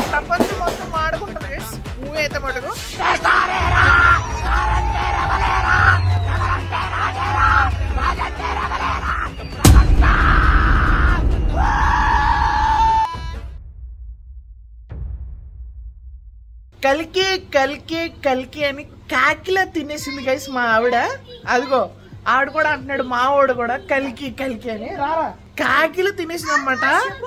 ప్రపంచం మొత్తం మాడుకుంటుంది మూవీ అయితే మటుకు కలికి కలికి కలికి అని కాకిలా తినేసింది గైస్ మా ఆవిడ అదిగో ఆవిడ కూడా అంటున్నాడు మా వాడు కూడా కలికి కలికి అని రారా కాకిలు తినేసింది అనమాట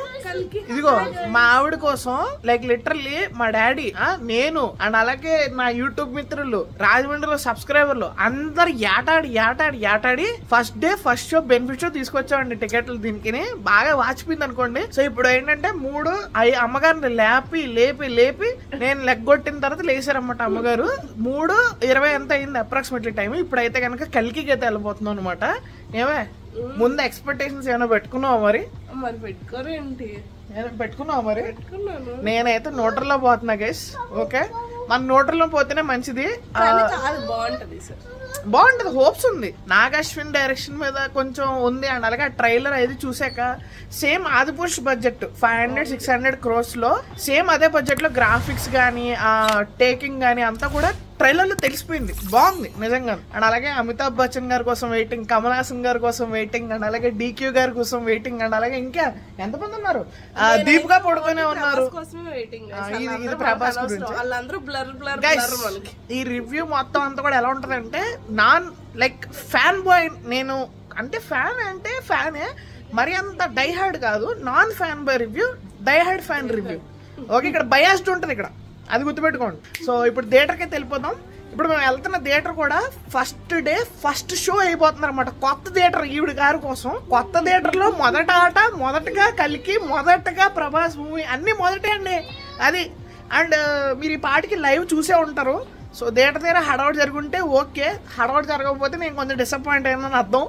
ఇదిగో మా ఆవిడ కోసం లైక్ లిటరల్లీ మా డాడీ ఆ, నేను అండ్ అలాగే నా యూట్యూబ్ మిత్రులు రాజమండ్రిలో సబ్స్క్రైబర్లు అందరు ఏటాడి ఏటాడి ఏటాడి first day first show benefit show తీసుకొచ్చామండి టికెట్లు దీనికి బాగా వాచిపోయింది అనుకోండి సో ఇప్పుడు ఏంటంటే మూడు ఐ- అమ్మగారిని లేపి లేపి లేపి నేను లెగ్గొట్టిన తర్వాత లేచారన్నమాట అమ్మగారు మూడు ఇరవై ఎంత అయింది అప్రాక్సిమేట్లీ టైం ఇప్పుడైతే కనుక కలికి అయితే వెళ్ళిపోతున్నాం అనమాట ఏమే ముందు ఎక్స్పెక్టేషన్స్ ఏమైనా పెట్టుకున్నావా మరి మరి పెట్టుకోరేంటి ఏమైనా పెట్టుకున్నావా మరి పెట్టుకున్నాను నేనైతే నోటర్లో పోతున్నా గైస్ ఓకే మన నోటర్లో పోతేనే మంచిది ఆ, కానీ చాలా బాగుంటది సార్ బాగుంటది హోప్స్ ఉంది నాగ్ అశ్విన్ డైరెక్షన్ మీద కొంచెం ఉంది అండ్ అలాగే ట్రైలర్ అది చూసాక same Adipurush budget five hundred six hundred crores లో సేమ్ అదే బడ్జెట్ లో గ్రాఫిక్స్ గానీ ఆ టేకింగ్ గానీ అంతా కూడా ట్రైలర్ లో తెలిసిపోయింది బాగుంది నిజంగా అండ్ అలాగే అమితాబ్ బచ్చన్ గారి కోసం వెయిటింగ్ కమల్ హాసన్ గారి కోసం వెయిటింగ్ అండ్ అలాగే డీక్యూ గారి కోసం వెయిటింగ్ అండ్ అలాగే ఇంకా ఎంతమంది ఉన్నారు ఆ, దీపికా పడుకునే ఉన్నారు ప్రభాస్ కోసమే వెయిటింగ్ ఆ, ఇది- ఇది ప్రభాస్ గురించి. వాళ్ళందరూ బ్లర్ బ్లర్ Guys, బ్లర్ మనకి ఈ రివ్యూ మొత్తం అంతా కూడా ఎలా ఉంటది అంటే నాన్ లైక్ ఫ్యాన్ బాయ్ నేను అంటే ఫ్యాన్ అంటే ఫ్యానే మరి అంత డై హార్డ్ కాదు non fan boy review die hard fan review okay ఇక్కడ బయాస్డ్ ఉంటది ఇక్కడ అది గుర్తుపెట్టుకోండి సో ఇప్పుడు థియేటర్కి అయితే వెళ్ళిపోదాం ఇప్పుడు మేము వెళ్తున్న థియేటర్ కూడా ఫస్ట్ డే ఫస్ట్ షో అయిపోతుంది అనమాట కొత్త థియేటర్ ఈవిడ గారి కోసం కొత్త థియేటర్ లో మొదట ఆట మొదటగా కలికి మొదటగా ప్రభాస్ మూవీ అన్ని మొదటే అండి అది అండ్ మీరు ఈ పాటికి లైవ్ చూసే ఉంటారు సో థియేటర్ దగ్గర హడౌట్ జరుగుంటే ఓకే హడౌట్ జరగకపోతే నేను కొంచెం డిసప్పాయింట్ అయినా అర్థం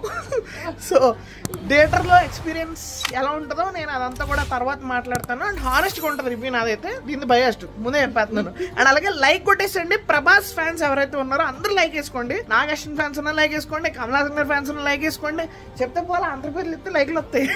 సో థియేటర్లో ఎక్స్పీరియన్స్ ఎలా ఉంటుందో నేను అదంతా కూడా తర్వాత మాట్లాడతాను అండ్ హానెస్ట్గా ఉంటుంది రివ్యూ నాదైతే దీన్ని బయాస్ట్ ముందే చెప్పేస్తున్నాను అండ్ అలాగే లైక్ కొట్టేసండి ప్రభాస్ ఫ్యాన్స్ ఎవరైతే ఉన్నారో అందరూ లైక్ వేసుకోండి నాగేశ్వన్ ఫ్యాన్స్ ఉన్న లైక్ వేసుకోండి కమలాసన్ గారి ఫ్యాన్స్ ఉన్న లైక్ వేసుకోండి చెప్తే పోలా అందరి పేర్లు ఇస్తే లైక్లు వస్తాయి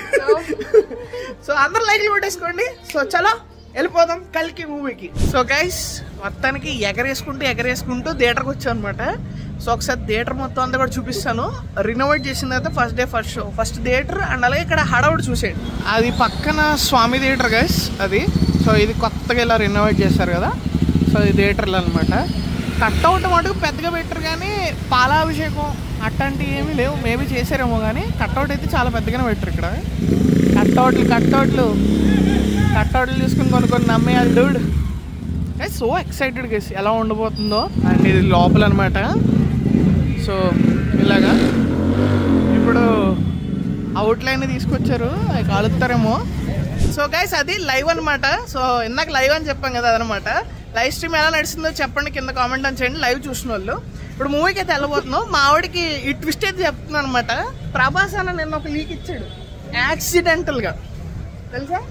సో అందరు లైక్లు కొట్టేసుకోండి సో చలో వెళ్ళిపోదాం కల్కి మూవీకి సో గైస్ మొత్తానికి ఎగరేసుకుంటూ ఎగరేసుకుంటూ థియేటర్కి వచ్చాం అనమాట సో ఒకసారి థియేటర్ మొత్తం అంతా కూడా చూపిస్తాను రినోవేట్ చేసిన తర్వాత first day first show first theatre and అలాగే ఇక్కడ హడవుడ్ చూసేయండి అది పక్కన స్వామి థియేటర్ గైస్ అది సో ఇది కొత్తగా ఇలా రినోవేట్ చేశారు కదా సో ఇది థియేటర్లో అనమాట కట్అవుట్ మటుకు పెద్దగా పెట్టరు కానీ పాలాభిషేకం అట్లాంటివి ఏమీ లేవు మేబీ చేశారేమో కానీ కట్అవుట్ అయితే చాలా పెద్దగానే పెట్టరు ఇక్కడ కట్అవుట్లు కట్అవుట్లు కట్అవుట్లు చూసుకుని కొన్ని కొన్ని నమ్మేయాలి డూడ్ సో ఎక్సైటెడ్ గేసి ఎలా ఉండబోతుందో అండ్ ఇది లోపల అనమాట సో ఇలాగా ఇప్పుడు అవుట్లైన్ తీసుకొచ్చారు అవి కాలుస్తారేమో సో గైస్ అది లైవ్ అనమాట సో ఇందాక లైవ్ అని చెప్పాం కదా అదనమాట లైవ్ స్ట్రీమ్ ఎలా నడిచిందో చెప్పండి కింద కామెంట్ అని చేయండి లైవ్ చూసిన వాళ్ళు ఇప్పుడు మూవీకి అయితే వెళ్ళబోతున్నాం మా ఆవిడకి ఈ ట్విస్ట్ అయితే చెప్తున్నాను అనమాట ప్రభాస్ అన్న నిన్న ఒక లీక్ ఇచ్చాడు యాక్సిడెంటల్గా తెలుసా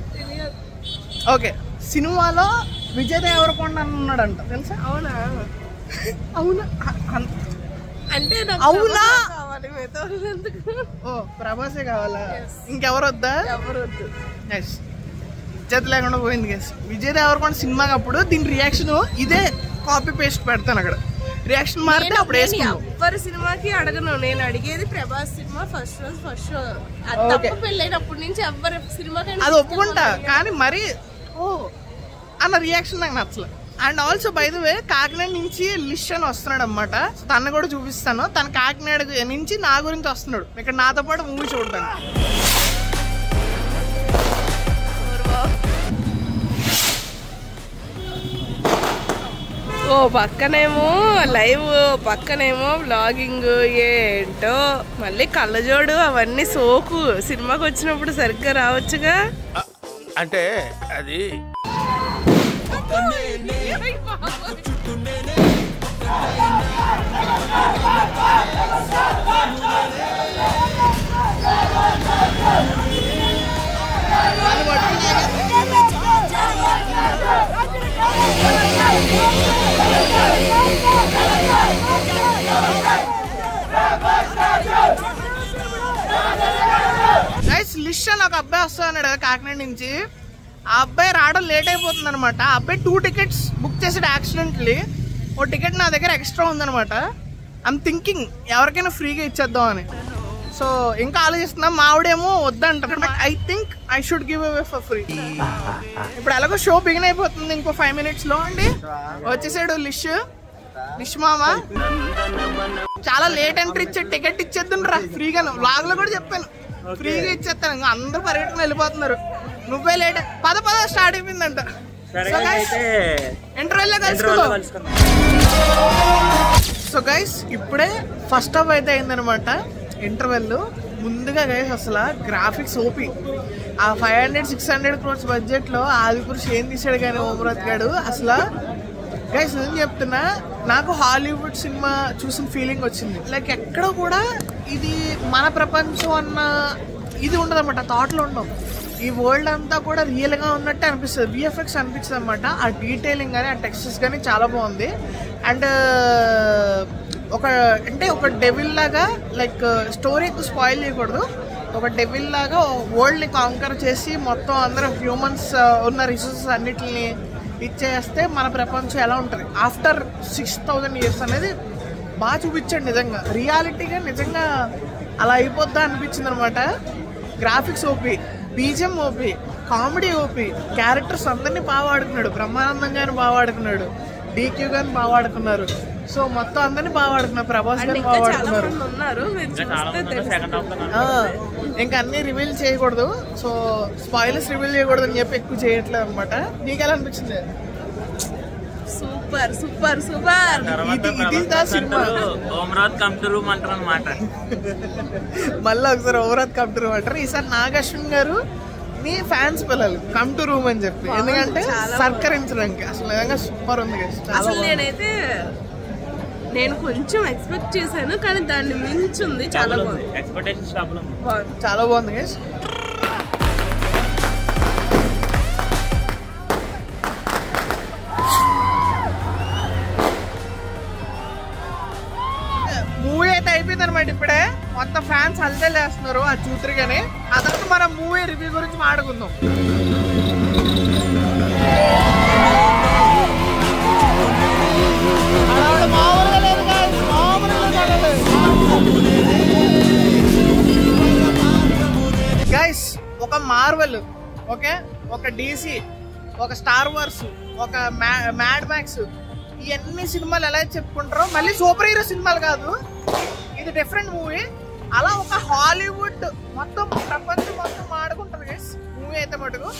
ఓకే సినిమాలో విజయ్ దేవరకొండ అని ఉన్నాడంట తెలుసా అవునా అవునా అ- అన్- అంటే నాకు అవునా? ప్రభాస్ కావాలి మిగతా వాళ్ళు ఎందుకు ఓ ప్రభాసే కావాలా ఇంకెవరు వద్దా ఎవరు వద్దు ఎస్ చేతి లేకుండా పోయింది గెస్ విజయ్ దేవరకొండ సినిమాకి అప్పుడు దీని రియాక్షన్ ఇదే కాపీ పేస్ట్ పెడతాను అక్కడ రియాక్షన్ మారితే నేను- అప్పుడు నేను వేసుకున్నాం ఎవ్వరి సినిమాకి అడగను నేను అడిగేది ప్రభాస్ సినిమా ఫస్ట్ రోజు ఫస్ట్ షో అది Okay. తప్ప పెళ్ళైనప్పటి నుంచి ఎవ్వరి సినిమాకి అది ఒప్పుకుంటా కానీ మరి ఓ అన్న రియాక్షన్ నాకు నచ్చలే and also by the way Kakinada నుంచి లిస్ట్ అని వస్తున్నాడు అనమాట తను కూడా చూపిస్తాను తన కాకినాడ నుంచి నా గురించి వస్తున్నాడు ఇక్కడ నాతో పాటు మూవీ చూడటాను ఓ పక్కనేమో లైవ్ పక్కనేమో బ్లాగింగ్ ఏంటో మళ్ళీ కళ్ళజోడు అవన్నీ సోకు సినిమాకి వచ్చినప్పుడు సరిగ్గా రావచ్చుగా అంటే అది గైస్ లిస్ట్ అని ఒక అబ్బాయి వస్తా అన్నాడు కదా కాకినాడ నుంచి ఆ అబ్బాయి రావడం లేట్ అయిపోతుంది అనమాట ఆ అబ్బాయి టూ టికెట్స్ బుక్ చేసాడు యాక్సిడెంట్లీ ఓ టికెట్ నా దగ్గర ఎక్స్ట్రా ఉందనమాట ఐమ్ థింకింగ్ ఎవరికైనా ఫ్రీగా ఇచ్చేద్దాం అని సో ఇంకా ఆలోచిస్తున్నా మావిడేమో వద్దంటారు but I think I should give away for free ఇప్పుడు ఎలాగో షో బిగిన్ అయిపోతుంది ఇంకో ఫైవ్ మినిట్స్ లో అండి వచ్చేసాడు లిష్ లిష్ మామ చాలా లేట్ ఎంట్రీ ఇచ్చే టికెట్ ఇచ్చేద్దాం రా ఫ్రీగా వ్లాగ్ లో కూడా చెప్పాను ఫ్రీగా ఇచ్చేస్తాను ఇంకా అందరూ పరిగెట్టుకుని వెళ్ళిపోతున్నారు నువ్వే లేట్ పద పద స్టార్ట్ అయిపోయిందంట ఇంటర్వెల్ లో కలుసుకుందాం సో గైస్ ఇప్పుడే ఫస్ట్ హాఫ్ అయితే అయిందనమాట ఇంటర్వెల్ ముందుగా గైస్ అసలు గ్రాఫిక్స్ ఓపి ఆ five hundred six hundred crores budget లో ఆది పురుష్ ఏం తీసాడు కానీ ఓమరత్ గాడు అసలు గైస్ నేను చెప్తున్నా నాకు హాలీవుడ్ సినిమా చూసిన ఫీలింగ్ వచ్చింది లైక్ ఎక్కడ కూడా ఇది మన ప్రపంచం అన్న ఇది ఉండదు అనమాట థాట్లు ఉండవు ఈ వరల్డ్ అంతా కూడా రియల్ గా ఉన్నట్టే అనిపిస్తుంది విఎఫ్ఎక్స్ అనిపిస్తుంది అనమాట ఆ డీటెయిలింగ్ కానీ ఆ టెక్స్టర్స్ కానీ చాలా బాగుంది అండ్ ఒక అంటే ఒక డెవిల్ లాగా లైక్ స్టోరీ ఎక్కువ స్పాయిల్ చేయకూడదు ఒక డెవిల్ లాగా వరల్డ్ ని కాంకర్ చేసి మొత్తం అందరం హ్యూమన్స్ ఉన్న రిసోర్సెస్ అన్నిటిని ఇచ్చేస్తే మన ప్రపంచం ఎలా ఉంటుంది ఆఫ్టర్ సిక్స్ థౌజండ్ ఇయర్స్ అనేది బాగా చూపించాడు నిజంగా రియాలిటీగా నిజంగా అలా అయిపోద్దా అనిపించింది అనమాట గ్రాఫిక్స్ ఓపి బీజం ఓపి కామెడీ ఓపి క్యారెక్టర్స్ అందరినీ బాగా వాడుకున్నాడు బ్రహ్మానందం గారిని బాగా వాడుకున్నాడు డీక్యూ గారిని బాగా వాడుకున్నారు సో మొత్తం అందరినీ బాగా వాడుకున్నారు ప్రభాస్ గారిని బాగా చాలా వాడుకున్నారు మంది ఉన్నారు మీరు చూస్తే తెలుస్తుంది. ఆ, ఇంకా అన్ని రివీల్ చేయకూడదు సో స్పాయిలర్స్ రివీల్ చేయకూడదు అని చెప్పి ఎక్కువ చేయట్లేదు అనమాట నీకు ఎలా అనిపించింది సూపర్ సూపర్ సూపర్ ఇది ఇది దా సినిమా ఓమరావత్ కమ్ టు రూమ్ అంటారు అనమాట మళ్ళీ ఒకసారి ఓవరాత్ కమ్ టు రూమ్ అంటారు ఈసారి నాగశ్విన్ గారు మీ ఫ్యాన్స్ పిల్లలు కమ్ టు రూమ్ అని చెప్పి ఎందుకంటే సత్కరించడానికి అసలు నిజంగా సూపర్ ఉంది guys. చాలా అసలు బాగుంది. నేనైతే నేను కొంచెం ఎక్స్పెక్ట్ చేశాను కానీ దాన్ని మించుంది చాలా బాగుంది ఎక్స్పెక్టేషన్ డబుల్ ఉంది బాగుంది చాలా బాగుంది గైస్ మూవీ అయితే అయిపోయింది అనమాట ఇప్పుడే మొత్తం ఫ్యాన్స్ హల్చల్ వేస్తున్నారు అది చూతురుగానే ఆ తర్వాత మనం మూవీ రివ్యూ గురించి మాట్లాడుకుందాం హడావుడి మామూలుగా లేదు guys, మామూలుగా లేదు. గైస్ ఒక మార్వెల్ ఓకే ఒక డీసీ ఒక స్టార్ వార్స్ ఒక మ్యాడ్ మ్యాక్స్ ఇవన్నీ సినిమాలు ఎలా చెప్పుకుంటారో మళ్ళీ సూపర్ హీరో సినిమాలు కాదు ఇది డిఫరెంట్ మూవీ అలా ఒక హాలీవుడ్ మొత్తం ప్రపంచం మొత్తం ఆడుకుంటుంది గైస్ మూవీ అయితే మటుకు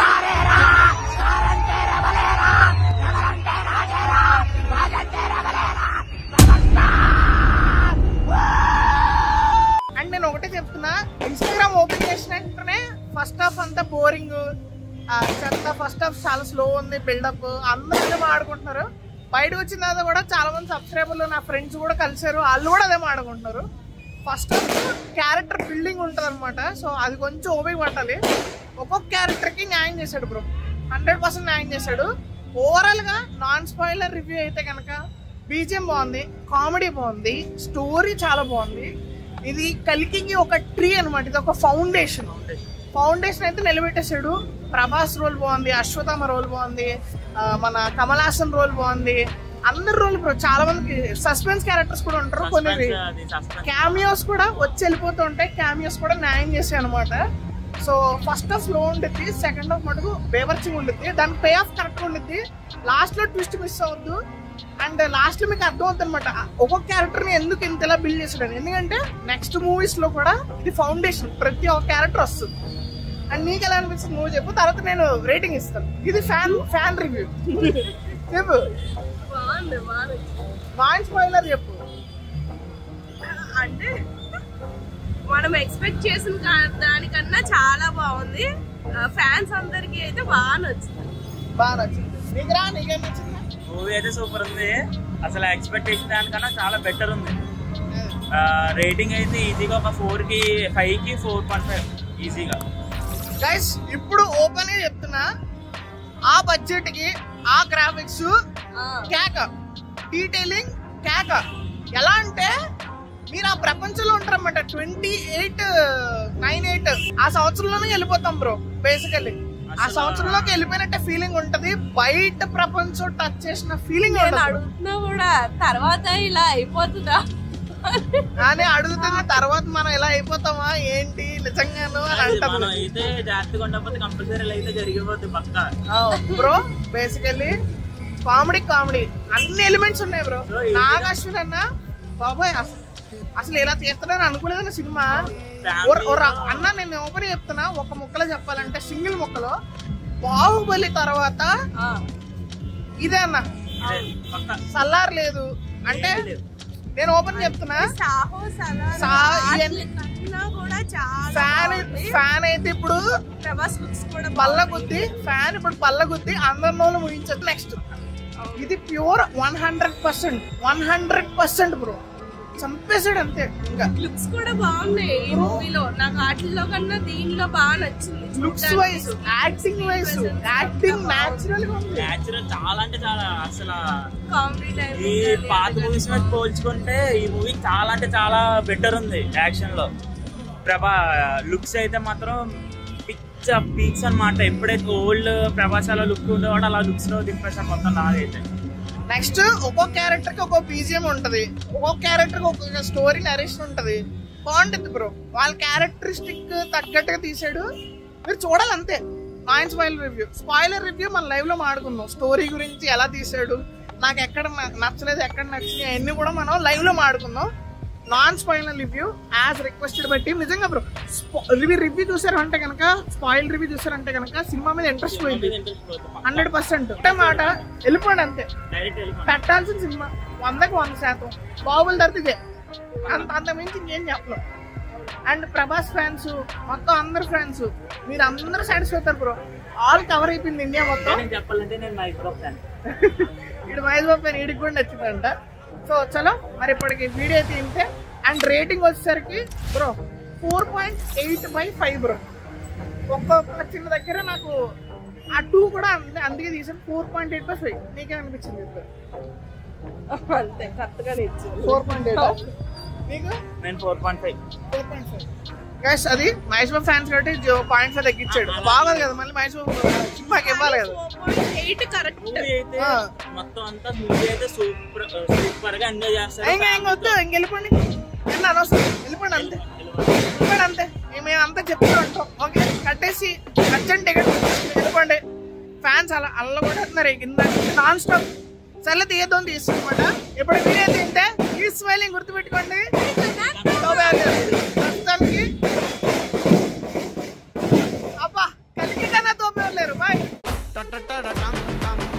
అండ్ నేను ఒకటే చెప్తున్నా ఇన్స్టాగ్రామ్ ఓపెన్ చేసిన వెంటనే ఫస్ట్ హాఫ్ అంతా బోరింగ్ చెత్త ఫస్ట్ హాఫ్ చాలా స్లో ఉంది బిల్డప్ అందరూ అదే ఆడుకుంటున్నారు బయటకు వచ్చిన తర్వాత కూడా చాలా మంది సబ్స్క్రైబర్లు నా ఫ్రెండ్స్ కూడా కలిసారు వాళ్ళు కూడా అదే ఆడుకుంటున్నారు ఫస్ట్ హాఫ్ క్యారెక్టర్ బిల్డింగ్ ఉంటుంది అనమాట సో అది కొంచెం ఓపిక పట్టాలి ఒక్కొక్క క్యారెక్టర్ కి న్యాయం చేశాడు బ్రో హండ్రెడ్ పర్సెంట్ న్యాయం చేశాడు ఓవరాల్ గా నాన్ స్పాయిలర్ రివ్యూ అయితే కనుక బీజిఎం బాగుంది కామెడీ బాగుంది స్టోరీ చాలా బాగుంది ఇది కలికి ఒక ట్రీ అన్నమాట ఇది ఒక ఫౌండేషన్ ఫౌండేషన్ అయితే నిలబెట్టేశాడు ప్రభాస్ రోల్ బాగుంది అశ్వత్థామ రోల్ బాగుంది ఆ, మన కమల్ హాసన్ రోల్ బాగుంది అందరి రోల్ బ్రో చాలా మంది సస్పెన్స్ క్యారెక్టర్స్ కూడా ఉంటారు కొన్ని అది సస్పెన్స్ క్యామియోస్ కూడా వచ్చి వెళ్ళిపోతూ ఉంటాయి క్యామియోస్ కూడా న్యాయం చేసాయి అనమాట సో ఫస్ట్ హాఫ్ లో ఉండిద్ది సెకండ్ హాఫ్ మటుకు బేవర్చింగ్ ఉండిద్ది దాని పే ఆఫ్ కరెక్ట్ ఉండిద్ది లాస్ట్ లో ట్విస్ట్ మిస్ అవ్వద్దు అండ్ లాస్ట్ లో మీకు అర్థం అవుతుంది అనమాట ఒక్కొక్క క్యారెక్టర్ ని ఎందుకు ఇంతలా బిల్డ్ చేసాడని ఎందుకంటే నెక్స్ట్ మూవీస్ లో కూడా ఇది ఫౌండేషన్ ప్రతి ఒక్క క్యారెక్టర్ వస్తుంది అండ్ నీకు ఎలా అనిపిస్తుంది నువ్వు చెప్పు తర్వాత నేను రేటింగ్ ఇస్తాను ఇది ఫ్యాన్ ఫ్యాన్ రివ్యూ చెప్పు బాగుంది బాగుంది వాయిస్ స్పాయిలర్ చెప్పు అంటే మనం ఎక్స్పెక్ట్ చేసిన కా- దానికన్నా చాలా బాగుంది ఫ్యాన్స్ అందరికి అయితే బాగా నచ్చింది బాగా నచ్చింది నీకు రా నీకేం నచ్చింది మూవీ అయితే సూపర్ ఉంది అసలు ఎక్స్పెక్టేషన్ దానికన్నా చాలా బెటర్ ఉంది రేటింగ్ అయితే ఈజీగా ఒక ఫోర్ కి ఫైవ్ కి ఫోర్ పాయింట్ ఫైవ్ ఈజీగా గైస్ ఇప్పుడు ఓపెన్ గా చెప్తున్నా ఆ బడ్జెట్ కి ఆ గ్రాఫిక్స్ కేక డీటెయిలింగ్ కేక ఎలా అంటే మీరు ఆ ప్రపంచంలో ఉంటారన్నమాట ట్వంటీ ఎయిట్ నైన్ ఎయిట్ ఆ సంవత్సరంలోనే వెళ్ళిపోతాం బ్రో బేసికల్లీ ఆ సంవత్సరంలోకి వెళ్ళిపోయినట్టే ఫీలింగ్ ఉంటది బయట ప్రపంచం టచ్ చేసిన ఫీలింగ్ నేను ఉండదు అడుగుతున్నా కూడా తర్వాత ఇలా అయిపోతుందా కానీ అడుగుతున్న తర్వాత మనం ఎలా అయిపోతామా ఏంటి నిజంగాను అని అది అంటారు మనం అయితే జాగ్రత్తగా ఉండకపోతే కంపల్సరీ అయితే జరిగిపోతుంది పక్క బ్రో బేసికల్లీ కామెడీ కామెడీ అన్ని ఎలిమెంట్స్ ఉన్నాయి బ్రో So, ఇది- నాగ అశ్విన్ అన్న బాబాయ్ అస- అసలు ఇలా తీస్తాడని అనుకోలేదన్న సినిమా Family ఓ- ఓ రా- అన్న నేను ఓపెన్ చెప్తున్నా ఒక ముక్కలో చెప్పాలంటే సింగిల్ ముక్కలో బాహుబలి తర్వాత ఆ, ఇదే అన్న ఇదే, పక్క సల్లార్ లేదు అంటే లేదు. నేను ఓపెన్ చెప్తున్నా సాహో సలార్ సా- వాటిల కన్నా కూడా చాలా ఫ్యాన్ బాగుంది. ఫ్యాన్ అయితే ఇప్పుడు ప్రభాస్ లుక్స్ కూడా పల్ల గుద్ది ఫ్యాన్ ఇప్పుడు పల్ల గుద్ది అందరిలో ముగించదు నెక్స్ట్ ఇది pure one hundred percent one hundred percent bro చంపేసాడు అంతే ఇంకా లుక్స్ కూడా బాగున్నాయి ఈ మూవీలో నాకు వాటిల్లో కన్నా దీనిలో బాగా నచ్చింది looks wise acting wise acting natural గా ఉంది న్యాచురల్ చాలా అంటే చాలా అసలు కామెడీ ఈ పాత మూవీస్ మీద పోల్చుకుంటే ఈ మూవీ చాలా అంటే చాలా బెటర్ ఉంది యాక్షన్ లో ప్రభా లుక్స్ అయితే మాత్రం పిచ్చ పీక్స్ అన్నమాట ఎప్పుడైతే ఓల్డ్ ప్రభాసాల లుక్ ఉండేవాడు అలా లుక్స్ లో దింపేసారు మొత్తం నాదైతే నెక్స్ట్ ఒక్కో క్యారెక్టర్ కి ఒక్కో బీజిఎం ఉంటది ఒక్కో క్యారెక్టర్ కి ఒక్కొక్క స్టోరీ నరేషన్ ఉంటది బాగుంటుంది బ్రో వాళ్ళ క్యారెక్టరిస్టిక్ తగ్గట్టుగా తీసాడు మీరు చూడాలి అంతే non spoiler review spoiler review మన లైవ్ లో మాడుకుందాం స్టోరీ గురించి ఎలా తీసాడు నాకు ఎక్కడ న- నచ్చలేదు ఎక్కడ నచ్చింది అవన్నీ కూడా మనం లైవ్ లో మాడుకుందాం non spoiler review as requested బట్టి నిజంగా బ్రో రివ్యూ రివ్యూ చూసారంటే కనుక స్పాయిల్ రివ్యూ చూసారంటే కనుక సినిమా మీద ఇంట్రెస్ట్ పోయింది హండ్రెడ్ పర్సెంట్ అంటే మాట వెళ్ళిపోండి అంతే డైరెక్ట్ వెళ్ళిపోయి పెట్టాల్సిన సినిమా వందకు వంద శాతం బాహుబలి తర్వాత ఇదే అంత అంత మించి ఇంకేం చెప్పలేం అండ్ ప్రభాస్ ఫ్యాన్స్ మొత్తం అందరు ఫ్యాన్స్ మీరు అందరూ సాటిస్ఫై అవుతారు బ్రో ఆల్ కవర్ అయిపోయింది ఇండియా మొత్తం నేను చెప్పాలంటే నేను మైక్రో ఫ్యాన్ ఇటు మహేష్ బాబు పైన ఈడికి కూడా నచ్చిందంట సో చలో మరి ఇప్పటికి వీడియో అయితే ఇంతే అండ్ రేటింగ్ వచ్చేసరికి bro four point eight by five bro ఒక్కొక్క చిన్న దగ్గర నాకు ఆ టూ కూడా అంద- అందుకే తీసాను four point eight by five నీకే అనిపించింది ఇప్పుడు అంతే కరెక్ట్గానే ఇచ్చింది ఫోర్ పాయింట్ ఎయిట్ నీకు నేను four point five four point five guys అది మహేష్ బాబు ఫ్యాన్స్ కాబట్టి జో పాయింట్ ఫైవ్ తగ్గించాడు బాగోదు కదా మళ్ళీ మహేష్ బాబు సినిమాకి ఇవ్వాలి కదా ఎయిట్ కరెక్ట్ మూవీ అయితే ఆ. మొత్తం అంతా మూవీ అయితే సూపర్ సూపర్ గా ఎంజాయ్ చేస్తారు ఇంకా ఇంకా వద్దు ఇంక వెళ్ళిపోండి என்ன అనవసరం వెళ్ళిపోండి అంతే వెళ్ళిపోండి అంతే ఇక మేము అంతా చెప్తూ ఉంటాం ఓకే కట్టేసి అర్జెంట్ టికెట్ వెళ్ళిపోండి ఫ్యాన్స్ అలా అల్ల కూడా వస్తున్నారు కింద నాన్ స్టాప్ చల్ల తీయద్దాం తీస్తుందన్నమాట ఇప్పుడు వీడియో తింటే ఈ స్మైలింగ్ గుర్తుపెట్టుకోండి ప్రస్తుతానికి అబ్బా కలిగి కన్నా తోపే లేరు బాయ్ Ta ta ta ta tam tam